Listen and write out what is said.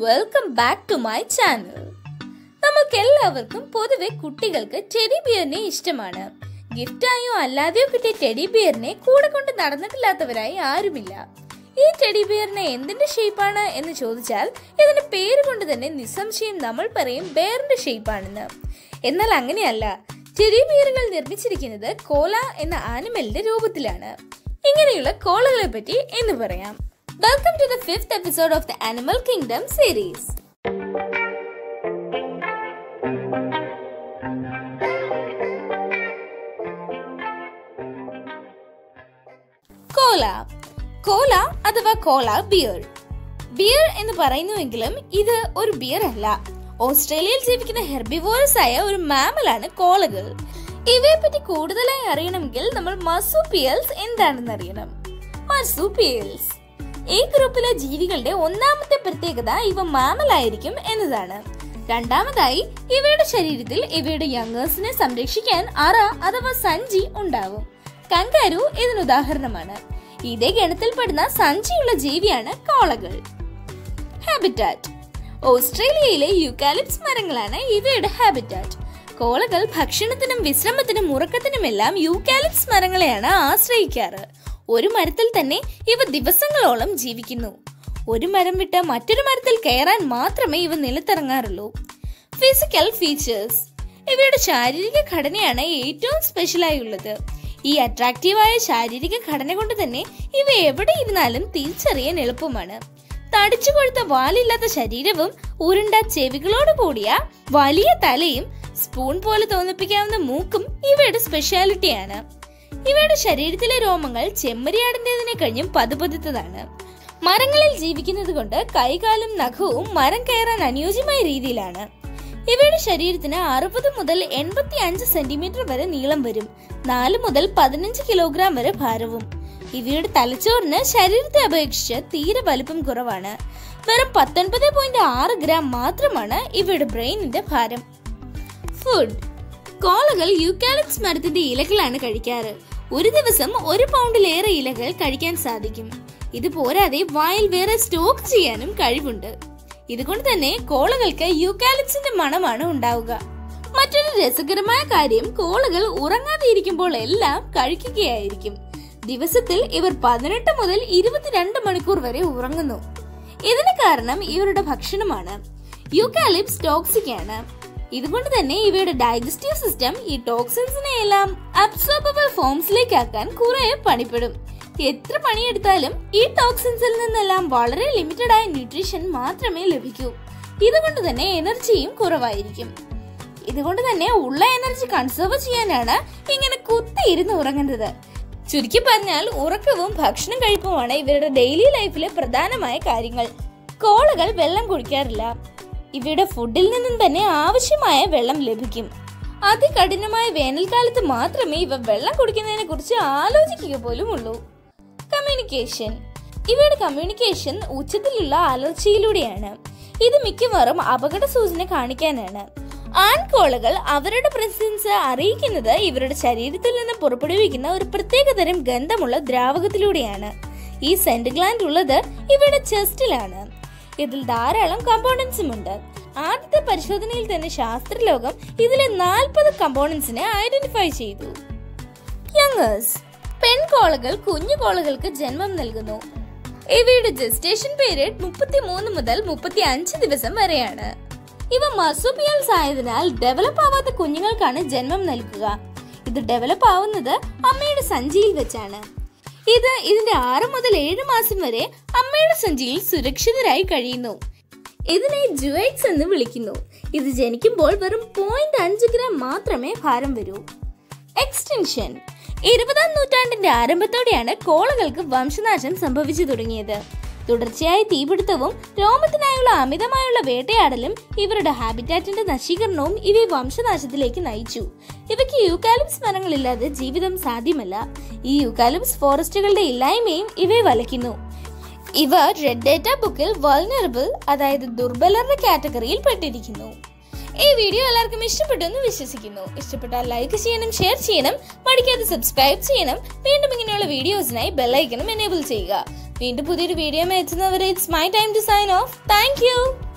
welcome back to my channel നമുക്ക് എല്ലാവർക്കും പൊതുവെ കുട്ടികൾക്ക് ടെഡി ബിയറിനെ ഇഷ്ടമാണ് ഗിഫ്റ്റായോ അല്ലാതെയോ കിട്ടിയ ടെഡി ബിയറിനെ കൂടെ കൊണ്ട് നടന്നിട്ടില്ലാത്തവരായി ആരുമില്ല ഈ ടെഡി ബിയറിന് എന്തിന്റെ ഷേപ്പാണ് എന്ന് ചോദിച്ചാൽ ഇതിന്റെ പേര് കൊണ്ട് തന്നെ നിസ്സംശയം നമ്മൾ പറയും ബെയറിന്റെ ഷേപ്പാണെന്ന് എന്നാൽ അങ്ങനെയല്ല ടെഡി ബിയറുകൾ നിർമ്മിച്ചിരിക്കുന്നത് കോല എന്ന ആനിമലിന്റെ രൂപത്തിലാണ് ഇങ്ങനെയുള്ള കോളകളെ പറ്റി എന്ന് പറയാം welcome to the fifth episode of the animal kingdom series koala koala അഥവാ കോല ബിയർ ബിയർ എന്ന് പറയുന്നുവെങ്കിലും ഇത് ഒരു ബിയർ അല്ല ഓസ്ട്രേലിയയിൽ ജീവിക്കുന്ന ഹെർബിവോറസ് ആയ ഒരു മാമലാണ് കോളകൾ ഇവയെ പറ്റി കൂടുതലായി അറിയണമെങ്കിൽ നമ്മൾ മസൂപിയൽസ് എന്താണെന്ന് അറിയണം മസൂപിയൽസ് ഈ ഗ്രൂപ്പിലെ ജീവികളുടെ ഒന്നാമത്തെ പ്രത്യേകത ഇവ മാമലായിരിക്കും എന്നതാണ് രണ്ടാമതായി ഇവയുടെ ശരീരത്തിൽ ഇവയുടെ യങ്ങേഴ്സിനെ സംരക്ഷിക്കാൻ അറ അഥവാ സഞ്ചി ഉണ്ടാവും കങ്കാരു ഇതിന് ഉദാഹരണമാണ് ഇതേ ഗണത്തിൽപ്പെടുന്ന സഞ്ചിയുള്ള ജീവിയാണ് കോളകൾ ഹാബിറ്റാറ്റ് ഓസ്ട്രേലിയയിലെ യുക്കാലിപ്സ് മരങ്ങളാണ് ഇവയുടെ ഹാബിറ്റാറ്റ് കോളകൾ ഭക്ഷണത്തിനും വിശ്രമത്തിനും ഉറക്കത്തിനുമെല്ലാം യൂക്കാലിപ്സ് മരങ്ങളെയാണ് ആശ്രയിക്കാറ് ഒരു മരത്തിൽ തന്നെ ഇവ ദിവസങ്ങളോളം ജീവിക്കുന്നു ഒരു മരം വിട്ട് മറ്റൊരു മരത്തിൽ കയറാൻ മാത്രമേ ഇവ നിലത്തിറങ്ങാറുള്ളൂ ഫിസിക്കൽ ഫീച്ചേഴ്സ് ഇവയുടെ ശാരീരിക ഘടനയാണ് ഏറ്റവും സ്പെഷ്യലായി ഉള്ളത് ഈ അട്രാക്റ്റീവായ ശാരീരിക ഘടന കൊണ്ട് തന്നെ ഇവ എവിടെ ഇരുന്നാലും തിരിച്ചറിയാൻ എളുപ്പമാണ് തടിച്ചു കൊഴുത്ത വാലില്ലാത്ത ശരീരവും ഉരുണ്ട ചെവികളോട് കൂടിയ വലിയ തലയും സ്പൂൺ പോലെ തോന്നിപ്പിക്കാവുന്ന മൂക്കും ഇവയുടെ സ്പെഷ്യാലിറ്റിയാണ് ഇവയുടെ ശരീരത്തിലെ രോമങ്ങൾ ചെമ്മരിയാടിന്റേതിനെ കഴിഞ്ഞും പതുപതുത്തതാണ് മരങ്ങളിൽ ജീവിക്കുന്നത് കൊണ്ട് കൈകാലും നഖവും മരം കയറാൻ അനുയോജ്യമായ രീതിയിലാണ് ഇവയുടെ ശരീരത്തിന് അറുപത് മുതൽ എൺപത്തി അഞ്ച് സെന്റിമീറ്റർ വരെ നീളം വരും നാല് മുതൽ പതിനഞ്ച് കിലോഗ്രാം വരെ ഭാരവും ഇവയുടെ തലച്ചോറിന് ശരീരത്തെ അപേക്ഷിച്ച് തീരെ വലിപ്പം കുറവാണ് വെറും പത്തൊൻപത് പോയിന്റ് ആറ് ഗ്രാം മാത്രമാണ് ഇവയുടെ ബ്രെയിനിന്റെ ഭാരം ഫുഡ് കോളകൾ യൂക്കാലിപ്സ് മരത്തിന്റെ ഇലകളാണ് കഴിക്കാറ് ഒരു ദിവസം ഒരു പൗണ്ടിലേറെ ഇലകൾ കഴിക്കാൻ സാധിക്കും ഇത് പോരാതെ വായിൽ വേറെ സ്റ്റോക്ക് ചെയ്യാനും കഴിവുണ്ട് ഇതുകൊണ്ട് തന്നെ കോളകൾക്ക് യൂക്കാലിപ്സിന്റെ മണമാണ് ഉണ്ടാവുക മറ്റൊരു രസകരമായ കാര്യം കോളകൾ ഉറങ്ങാതിരിക്കുമ്പോൾ എല്ലാം കഴിക്കുകയായിരിക്കും ദിവസത്തിൽ ഇവർ പതിനെട്ട് മുതൽ ഇരുപത്തിരണ്ട് മണിക്കൂർ വരെ ഉറങ്ങുന്നു ഇതിന് കാരണം ഇവരുടെ ഭക്ഷണമാണ് യൂക്കാലിപ്സ് ടോക്സിക് ആണ് ഇതുകൊണ്ട് തന്നെ ഇവയുടെ ഡൈജസ്റ്റീവ് സിസ്റ്റം ഈ ടോക്സിൻസിനെ എല്ലാം അബ്സോർബിൾ ഫോംസിലേക്ക് ആക്കാൻ കുറെ പണിപ്പെടും എത്ര പണിയെടുത്താലും ഈ ടോക്സിൻസിൽ നിന്നെല്ലാം വളരെ ലിമിറ്റഡ് ആയ ന്യൂട്രീഷൻ മാത്രമേ ലഭിക്കൂ ഇതുകൊണ്ട് തന്നെ എനർജിയും കുറവായിരിക്കും ഇതുകൊണ്ട് തന്നെ ഉള്ള എനർജി കൺസേർവ് ചെയ്യാനാണ് ഇങ്ങനെ കുത്തിയിരുന്ന് ഉറങ്ങുന്നത് ചുരുക്കി പറഞ്ഞാൽ ഉറക്കവും ഭക്ഷണം കഴിപ്പുമാണ് ഇവരുടെ ഡെയിലി ലൈഫിലെ പ്രധാനമായ കാര്യങ്ങൾ കോളകൾ വെള്ളം കുടിക്കാറില്ല ഇവയുടെ ഫുഡിൽ നിന്നും തന്നെ ആവശ്യമായ വെള്ളം ലഭിക്കും അതികഠിനമായ വേനൽക്കാലത്ത് മാത്രമേ ഇവ വെള്ളം കുടിക്കുന്നതിനെ കുറിച്ച് ആലോചിക്കുക പോലും ഉള്ളൂ കമ്മ്യൂണിക്കേഷൻ ഇവയുടെ കമ്മ്യൂണിക്കേഷൻ ഉച്ചത്തിലുള്ള അലർച്ചയിലൂടെയാണ് ഇത് മിക്കവാറും അപകട സൂചന കാണിക്കാനാണ് ആൺകോളകൾ അവരുടെ പ്രസൻസ് അറിയിക്കുന്നത് ഇവരുടെ ശരീരത്തിൽ നിന്ന് പുറപ്പെടുവിക്കുന്ന ഒരു പ്രത്യേകതരം ഗന്ധമുള്ള ദ്രാവകത്തിലൂടെയാണ് ഈ സെന്റ് ഗ്ലാൻഡ് ഉള്ളത് ഇവയുടെ ചെസ്റ്റിലാണ് ഇതിൽ ധാരാളം കമ്പോണൻസും ഉണ്ട് ആദ്യത്തെ പരിശോധനയിൽ തന്നെ ശാസ്ത്രലോകം ഇതിലെ നാൽപ്പത് കമ്പോണൻസിനെ ഐഡന്റിഫൈ ചെയ്തു യങ്ങേഴ്സ് പെൺകോളകൾ കുഞ്ഞു കോളകൾക്ക് ജന്മം നൽകുന്നു ഇവയുടെ ജസ്റ്റേഷൻ പീരീഡ് മുപ്പത്തി മൂന്ന് മുതൽ മുപ്പത്തി അഞ്ച് ദിവസം വരെയാണ് ഇവ മർസുപിയൽസ് ആയതിനാൽ ഡെവലപ്പ് ആവാത്ത കുഞ്ഞുങ്ങൾക്കാണ് ജന്മം നൽകുക ഇത് ഡെവലപ്പ് ആവുന്നത് അമ്മയുടെ സഞ്ചിയിൽ വെച്ചാണ് ഇത് ഇതിന്റെ ആറ് മുതൽ ഏഴ് മാസം വരെ അമ്മയുടെ സഞ്ചിയിൽ സുരക്ഷിതരായി കഴിയുന്നു ഇതിനെ ജുവൈറ്റ്സ് എന്ന് വിളിക്കുന്നു ഇത് ജനിക്കുമ്പോൾ വെറും പോയിന്റ് അഞ്ച് ഗ്രാം മാത്രമേ ഭാരം വരൂ എക്സ്റ്റൻഷൻ ഇരുപതാം നൂറ്റാണ്ടിന്റെ ആരംഭത്തോടെയാണ് കോളകൾക്ക് വംശനാശം സംഭവിച്ചു തുടങ്ങിയത് തുടർച്ചയായ തീപിടുത്തവും രോമത്തിനായുള്ള അമിതമായുള്ള വേട്ടയാടലും ഇവരുടെ ഹാബിറ്റാറ്റിന്റെ നശീകരണവും ഇവയെ വംശനാശത്തിലേക്ക് നയിച്ചു ഇവയ്ക്ക് യൂക്കാലിപ്സ് മരങ്ങളില്ലാതെ ജീവിതം സാധ്യമല്ല ഈ യൂക്കാലിപ്സ് ഫോറസ്റ്റുകളുടെ ഇല്ലായ്മയും ഇവയെ വലയ്ക്കുന്നു ഇവ റെഡ് ഡേറ്റ ബുക്കിൽ വൾണറബിൾ അതായത് ദുർബലരുടെ കാറ്റഗറിയിൽ പെട്ടിരിക്കുന്നു ഈ വീഡിയോ എല്ലാവർക്കും ഇഷ്ടപ്പെട്ടു എന്ന് വിശ്വസിക്കുന്നു ഇഷ്ടപ്പെട്ടാൽ ലൈക്ക് ചെയ്യണം ഷെയർ ചെയ്യണം പഠിക്കാതെ സബ്സ്ക്രൈബ് ചെയ്യണം വീണ്ടും ഇങ്ങനെയുള്ള വീഡിയോസിനായി ബെല്ലൈക്കനും എനേബിൾ ചെയ്യുക വീണ്ടും പുതിയൊരു വീഡിയോ എത്തുന്നവരെ it's my time to sign off thank U